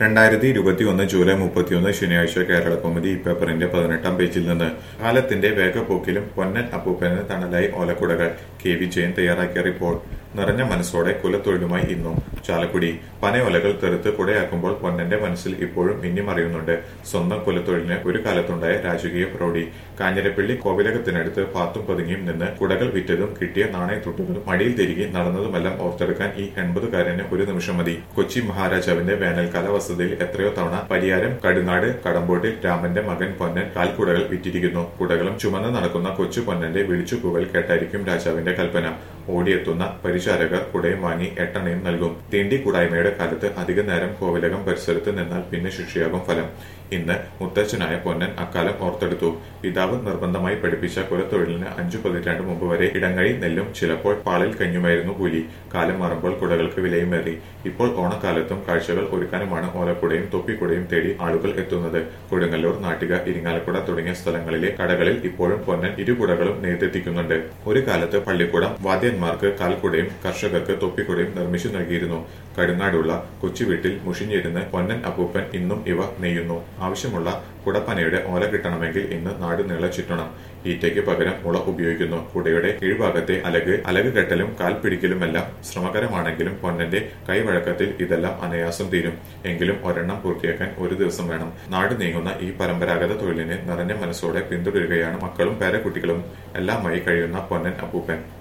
രണ്ടായിരത്തി ഇരുപത്തിയൊന്ന് ജൂലൈ മുപ്പത്തിയൊന്ന് ശനിയാഴ്ച കേരള കൗമുദി ഈ പേപ്പറിന്റെ പതിനെട്ടാം പേജിൽ നിന്ന് കാലത്തിന്റെ വേഗപ്പോക്കിലും പൊന്നൻ അപ്പൂപ്പന് തണലായി ഓലക്കുടകൾ കെ വി ജയൻ തയ്യാറാക്കിയ റിപ്പോർട്ട് നിറഞ്ഞ മനസ്സോടെ കുലത്തൊഴിലുമായി ഇന്നും ചാലക്കുടി പനയോലകൾ തെറുത്ത് കുടയാക്കുമ്പോൾ പൊന്നന്റെ മനസ്സിൽ ഇപ്പോഴും മിന്നിമറിയുന്നുണ്ട് സ്വന്തം കുലത്തൊഴിലിന് ഒരു കാലത്തുണ്ടായ രാജകീയ പ്രൗഢി കാഞ്ഞിരപ്പള്ളി കോവിലകത്തിനടുത്ത് പാത്തും പതുങ്ങിയും നിന്ന് കുടകൾ വിറ്റതും കിട്ടിയ നാണയത്തുട്ടുകളും മടിയിൽ തിരികെ നടന്നതുമെല്ലാം ഓർത്തെടുക്കാൻ ഈ എൺപതുകാരന് ഒരു നിമിഷം മതി കൊച്ചി മഹാരാജാവിന്റെ വേനൽക്കാല വസതിയിൽ എത്രയോ തവണ പരിയാരം കടുങ്ങാട് കടമ്പോട്ടിൽ രാമന്റെ മകൻ പൊന്നൻ കാൽക്കുടകൾ വിറ്റിരിക്കുന്നു കുടകളും ചുമന്ന് നടക്കുന്ന കൊച്ചു പൊന്നന്റെ വിളിച്ചുകൂവൽ കേട്ടായിരിക്കും രാജാവിന്റെ കൽപ്പന ഓടിയെത്തുന്ന പരിചാരകർ കുടയും വാങ്ങി എട്ടെണ്ണയും നൽകും തീണ്ടി കൂടായ്മയുടെ കാലത്ത് അധിക നേരം കോവിലകം പരിസരത്ത് നിന്നാൽ പിന്നെ ശിക്ഷയാകും ഫലം ഇന്ന് മുത്തച്ഛനായ പൊന്നൻ അക്കാലം ഓർത്തെടുത്തു പിതാവ് നിർബന്ധമായി പഠിപ്പിച്ച കുലത്തൊഴിലിന് അഞ്ചു പതിറ്റാണ്ട് മുമ്പ് വരെ ഇടങ്ങഴി നെല്ലും ചിലപ്പോൾ പാളിൽ കഞ്ഞുമായിരുന്നു കൂലി കാലം മാറുമ്പോൾ കുടകൾക്ക് വിലയുമേറി ഇപ്പോൾ ഓണക്കാലത്തും കാഴ്ചകൾ ഒരുക്കാനുമാണ് ഓലക്കുടയും തൊപ്പിക്കുടയും തേടി ആളുകൾ എത്തുന്നത് കൊടുങ്ങല്ലൂർ നാട്ടിക ഇരിങ്ങാലക്കുട തുടങ്ങിയ സ്ഥലങ്ങളിലെ കടകളിൽ ഇപ്പോഴും പൊന്നൻ ഇരുകുടകളും നെയ്തെത്തിക്കുന്നുണ്ട് ഒരു കാലത്ത് പള്ളിക്കുടം വാദ്യന്മാർക്ക് കാൽക്കുടയും കർഷകർക്ക് തൊപ്പിക്കുടയും നിർമ്മിച്ചു നൽകിയിരുന്നു കടുങ്ങാടുള്ള കൊച്ചുവീട്ടിൽ മുഷിഞ്ഞിരുന്ന് പൊന്നൻ അപ്പൂപ്പൻ ഇന്നും ഇവ നെയ്യുന്നു ആവശ്യമുള്ള കുടപ്പനയുടെ ഓല കിട്ടണമെങ്കിൽ ഇന്ന് നാട് നീള ചുറ്റണം ഈറ്റയ്ക്ക് പകരം മുള ഉപയോഗിക്കുന്നു കുടയുടെ കീഴ്ഭാഗത്തെ അലക് അലക് കെട്ടലും കാൽ പിടിക്കലുമെല്ലാം ശ്രമകരമാണെങ്കിലും പൊന്നന്റെ കൈവഴക്കത്തിൽ ഇതെല്ലാം അനായാസം തീരും എങ്കിലും ഒരെണ്ണം പൂർത്തിയാക്കാൻ ഒരു ദിവസം വേണം നാട് നീങ്ങുന്ന ഈ പരമ്പരാഗത തൊഴിലിനെ നിറഞ്ഞ മനസ്സോടെ പിന്തുടരുകയാണ് മക്കളും പേരക്കുട്ടികളും എല്ലാമായി കഴിയുന്ന പൊന്നൻ അപ്പൂപ്പൻ